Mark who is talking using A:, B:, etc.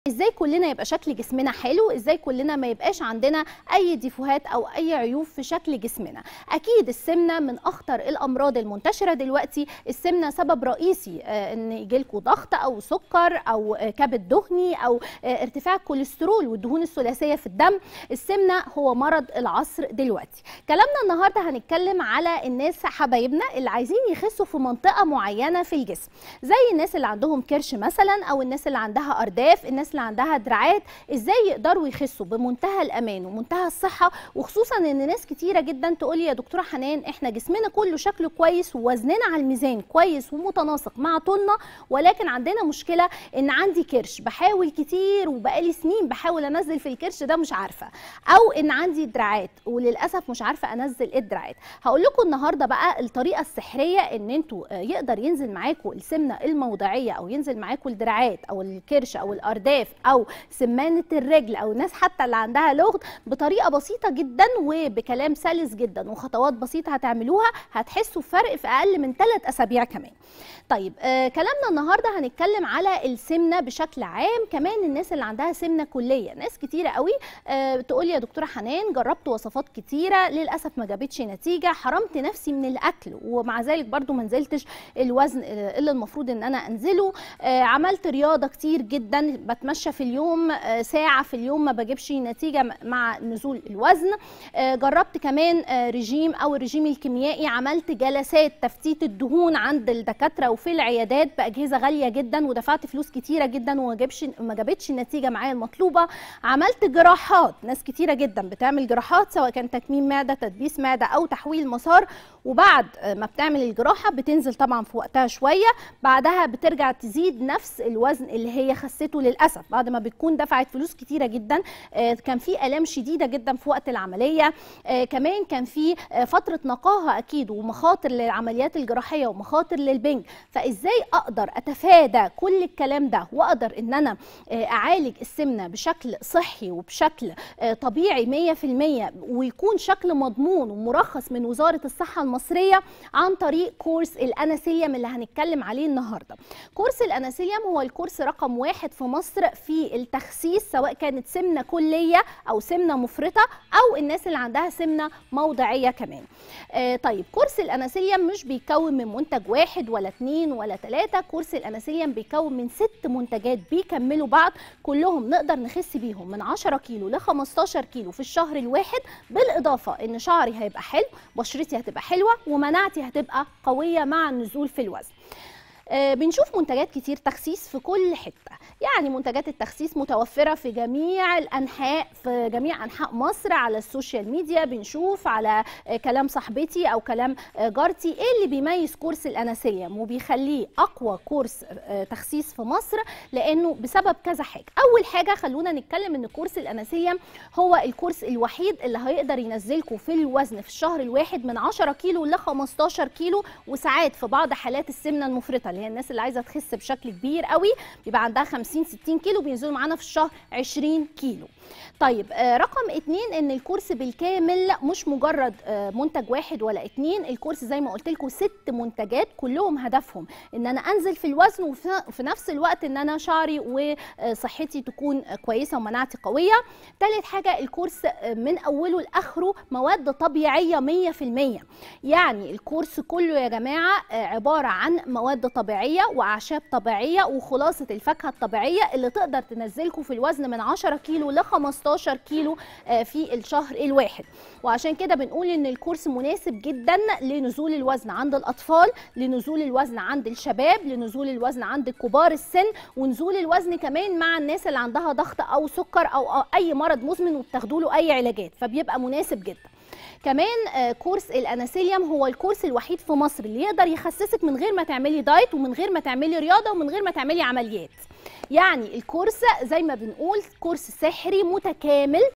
A: ازاي كلنا يبقى شكل جسمنا حلو ازاي كلنا ما يبقاش عندنا اي ديفوهات او اي عيوب في شكل جسمنا اكيد السمنه من اخطر الامراض المنتشره دلوقتي السمنه سبب رئيسي آه، ان يجيلكوا ضغط او سكر او آه، كبد دهني او آه، ارتفاع الكوليسترول والدهون الثلاثيه في الدم السمنه هو مرض العصر دلوقتي كلامنا النهارده هنتكلم على الناس حبايبنا اللي عايزين يخسوا في منطقه معينه في الجسم زي الناس اللي عندهم كرش مثلا او الناس اللي عندها ارداف الناس اللي عندها دراعات ازاي يقدروا يخسوا بمنتهى الامان ومنتهى الصحه وخصوصا ان ناس كتيره جدا تقول لي يا دكتوره حنان احنا جسمنا كله شكله كويس ووزننا على الميزان كويس ومتناسق مع طولنا ولكن عندنا مشكله ان عندي كرش بحاول كتير وبقالي سنين بحاول انزل في الكرش ده مش عارفه او ان عندي دراعات وللاسف مش عارفه انزل الدراعات هقول لكم النهارده بقى الطريقه السحريه ان انتوا آه، يقدر ينزل معاكم السمنه الموضعيه او ينزل معاكم الدراعات او الكرش او الارداف او سمانه الرجل او الناس حتى اللي عندها لغط بطريقه بسيطه جدا وبكلام سلس جدا وخطوات بسيطه هتعملوها هتحسوا فرق في اقل من 3 اسابيع كمان طيب آه كلامنا النهارده هنتكلم على السمنه بشكل عام كمان الناس اللي عندها سمنه كليه ناس كتيره قوي آه تقول لي يا دكتوره حنان جربت وصفات كتيره للاسف ما جابتش نتيجه حرمت نفسي من الاكل ومع ذلك برضو ما نزلتش الوزن آه، اللي المفروض ان انا انزله آه عملت رياضه كتير جدا بتمشى في اليوم آه ساعه في اليوم ما بجيبش نتيجه م- مع نزول الوزن آه جربت كمان آه رجيم او الرجيم الكيميائي عملت جلسات تفتيت الدهون عند الدكاتره وفي العيادات باجهزه غاليه جدا ودفعت فلوس كتيره جدا وما جابش ما جابتش النتيجه معايا المطلوبه عملت جراحات ناس كتيره جدا بتعمل جراحات سواء كان تكميم معده تدبيس معده او تحويل مسار وبعد ما بتعمل الجراحه بتنزل طبعا في وقتها شويه بعدها بترجع تزيد نفس الوزن اللي هي خسته للاسف بعد ما بتكون دفعت فلوس كتيره جدا آه، كان في الام شديده جدا في وقت العمليه آه، كمان كان في آه، فتره نقاهه اكيد ومخاطر للعمليات الجراحيه ومخاطر للبنج فازاي اقدر اتفادى كل الكلام ده واقدر ان انا آه، اعالج السمنه بشكل صحي وبشكل آه، طبيعي 100% ويكون شكل مضمون ومرخص من وزاره الصحه المصريه عن طريق كورس الاناسيليوم اللي هنتكلم عليه النهارده كورس الاناسيليوم هو الكورس رقم واحد في مصر في التخسيس سواء كانت سمنه كليه او سمنه مفرطه او الناس اللي عندها سمنه موضعيه كمان آه طيب كورس الاناسيليوم مش بيكون من منتج واحد ولا اتنين ولا تلاته كورس الاناسيليوم بيكون من ست منتجات بيكملوا بعض كلهم نقدر نخس بيهم من 10 كيلو ل 15 كيلو في الشهر الواحد بالاضافه ان شعري هيبقى حلو بشرتي هتبقى حلوه ومناعتي هتبقى قويه مع النزول في الوزن آه، بنشوف منتجات كتير تخسيس في كل حته يعني منتجات التخسيس متوفره في جميع الانحاء في جميع انحاء مصر على السوشيال ميديا بنشوف على آه، كلام صاحبتي او كلام آه، جارتي ايه اللي بيميز كورس الاناسيليوم وبيخليه اقوى كورس آه، تخسيس في مصر لانه بسبب كذا حاجه اول حاجه خلونا نتكلم ان كورس الاناسيليوم هو الكورس الوحيد اللي هيقدر ينزلكم في الوزن في الشهر الواحد من 10 كيلو ل 15 كيلو وساعات في بعض حالات السمنه المفرطه اللي هي الناس اللي عايزه تخس بشكل كبير قوي بيبقى عندها 50 60 كيلو بينزلوا معانا في الشهر 20 كيلو طيب آه، رقم اتنين ان الكورس بالكامل مش مجرد آه، منتج واحد ولا اتنين الكورس زي ما قلت لكم ست منتجات كلهم هدفهم ان انا انزل في الوزن وفي وفي نفس الوقت ان انا شعري وصحتي تكون كويسه ومناعتي قويه تالت حاجه الكورس آه، من اوله لاخره مواد طبيعيه 100% يعني الكورس كله يا جماعه آه، عباره عن مواد طبيعيه واعشاب طبيعيه وخلاصه الفاكهه الطبيعيه اللي تقدر تنزلكم في الوزن من 10 كيلو ل 15 كيلو آه، في الشهر الواحد وعشان كده بنقول ان الكورس مناسب جدا لنزول الوزن عند الاطفال لنزول الوزن عند الشباب لنزول الوزن عند كبار السن ونزول الوزن كمان مع الناس اللي عندها ضغط او سكر او أو اي مرض مزمن وبتاخدوا له اي علاجات فبيبقى مناسب جدا كمان آه، كورس الاناسيليوم هو الكورس الوحيد في مصر اللي يقدر يخسسك من غير ما تعملي دايت ومن غير ما تعملي رياضه ومن غير ما تعملي عمليات يعني الكورس زي ما بنقول كورس سحري متكامل